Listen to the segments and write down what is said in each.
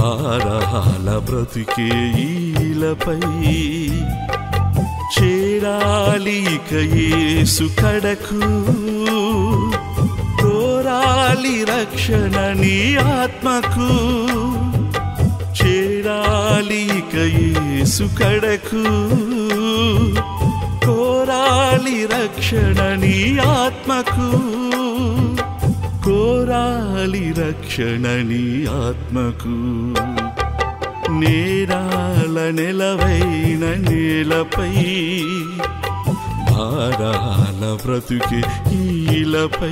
భారాల బ్రతుకే ఈలపై చేరాలి ఇక యేసు కడకు కోరాలి రక్షణ నీ ఆత్మకు చేరాలి ఇక యేసు కడకు కోరాలి రక్షణ నీ ఆత్మకు కోరాలి రక్షణ నీ ఆత్మకు నేరాల నెలవైన నేలపై భారాల బ్రతుకే ఈలపై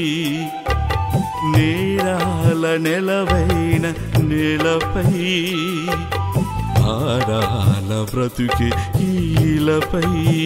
నేరాల నెలవైన నేలపై భారాల బ్రతుకే ఈలపై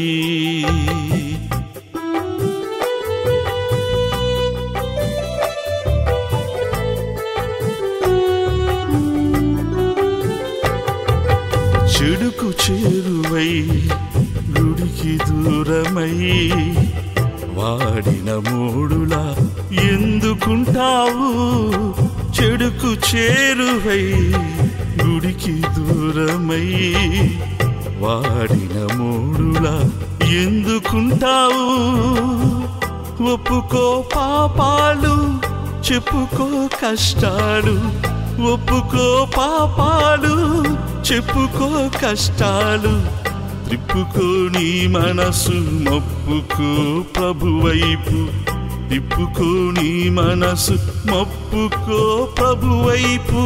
చెడుకు చేరువై గుడికి దూరమై వాడిన మూడులా ఎందుకుంటావు చెడుకు చేరువై గుడికి దూరమై వాడిన మూడులా ఎందుకుంటావు ఒప్పుకో పాపాలు చెప్పుకో కష్టాలు ఒప్పుకో పాపాలు చెప్పుకో కష్టాలు త్రిప్పుకో నీ మనసు మొప్పుకో ప్రభువైపు తిప్పుకో నీ మనసు మొప్పుకో ప్రభువైపు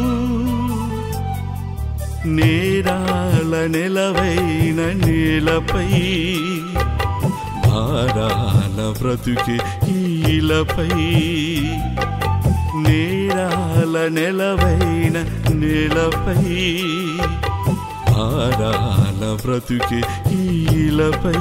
నేరాల నెలవైన నేలపై భారాల బ్రతుకే ఈలపై నేరాల నెలవైన నేలపై భారాల బ్రతుకే ఈలపై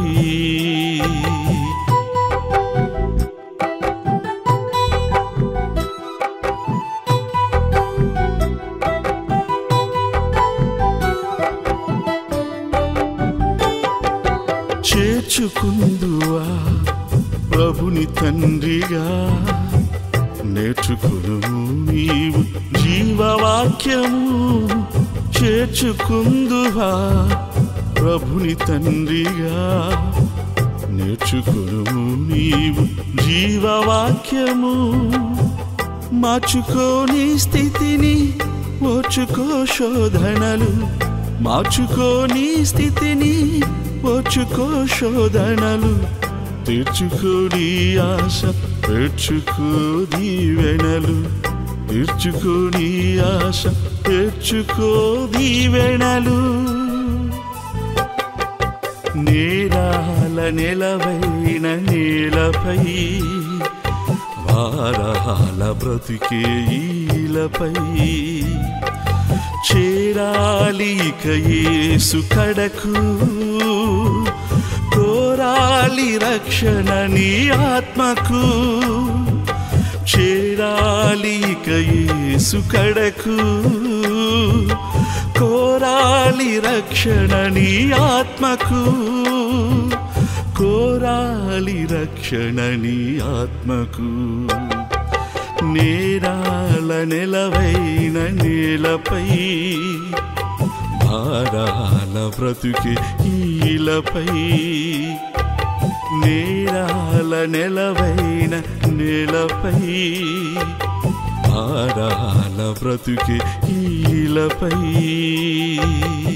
చేర్చుకుందువా ప్రభుని తండ్రిగా నేర్చుకును నీవు జీవవాక్యము చేర్చుకుందువా ప్రభుని తండ్రిగా నేర్చుకును నీవు జీవవాక్యము మార్చుకోని స్థితిని ఓర్చుకో శోధనలు మార్చుకోని స్థితిని ఓర్చుకో శోధనలు తీర్చుకోని ఆశ పేర్చుకో దీవెనలు తీర్చుకోని ఆశ పేర్చుకో దీవెనలు నేరాల నెలవైన నేలపై వారాల బ్రతుకే ఈలపై చేరాలి ఇక యేసు కడకు కోరాలి రక్షణ నీ ఆత్మకు చేరాలి ఇక యేసు కడకు కోరాలి రక్షణ నీ ఆత్మకు కోరాలి రక్షణ నీ ఆత్మకు నేరాల నెలవైన నేలపై భారాల బ్రతుకే ఈలపై నేరాల నెలవైన నేలపై భారాల బ్రతుకే ఈలపై